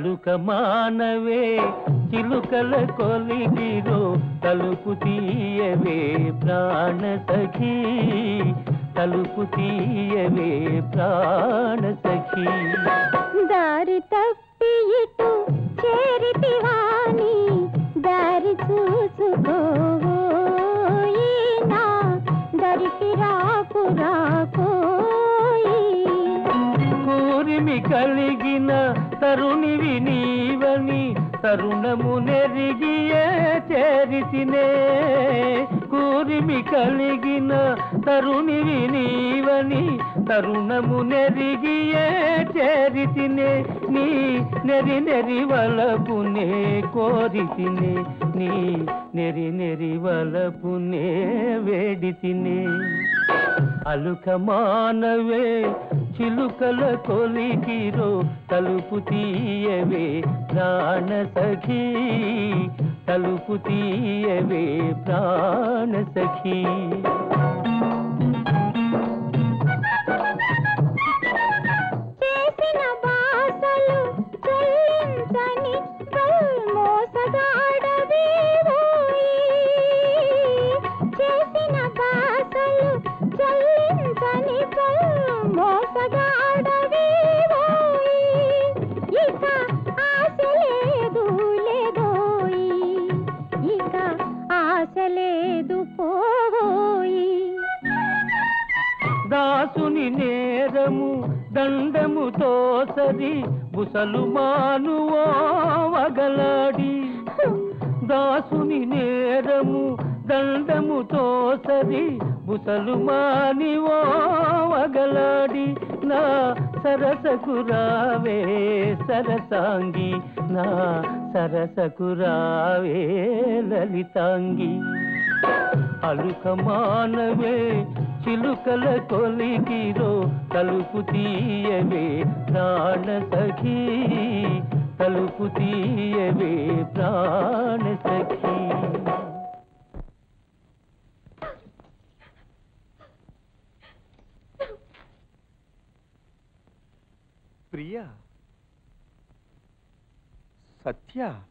అలుక మానవే చిలుకల కొలిగిరో తలుపు తీయవే ప్రాణ సఖీ తలుపు తీయవే ప్రాణ సఖీ దారి తప్పి ఇటు చేరితివాని దారి చూసుకోయి నా దరికి రాకు రాకోయి కూరిమి కలిగిన తరుణివి నీవని తరుణము నెరిగియే చేరితినే కూరిమి కలిగిన తరుణివి నీవని తరుణము నెరిగియే చేరితినే నీ నెరి నెరి వలపునే కోరితినే నీ నెరి నెరి వలపునే వేడితినే అలుక మానవే చిలుకల కొలికిరో తలుపు తీయవే ప్రాణ సఖీ తలుపు తీయవే ప్రాణ సఖీ చేసిన బాసలు చెల్లించని మోసగాడవేవోయి చేసిన బాసలు చెల్లించని మోసగాడవేవోయి ఇక ఆశ లేదు లేదోయి ఇక ఆశ లేదు పోయి దాసుని నేరము దండముతో సరి బుసలు మానువో వగలాడి దాసుని నేరము దండముతో సరి బుసలు మానివో వగలాడి నా సరసకు రావే సరసాంగి నా సరసకు రావే లలితాంగి అలుక మానవే చిలుకల కొలికిరో తలుపు తీయవే ప్రాణ సఖీ తలుపు తీయవే ప్రాణ సఖీ ప్రియా సత్య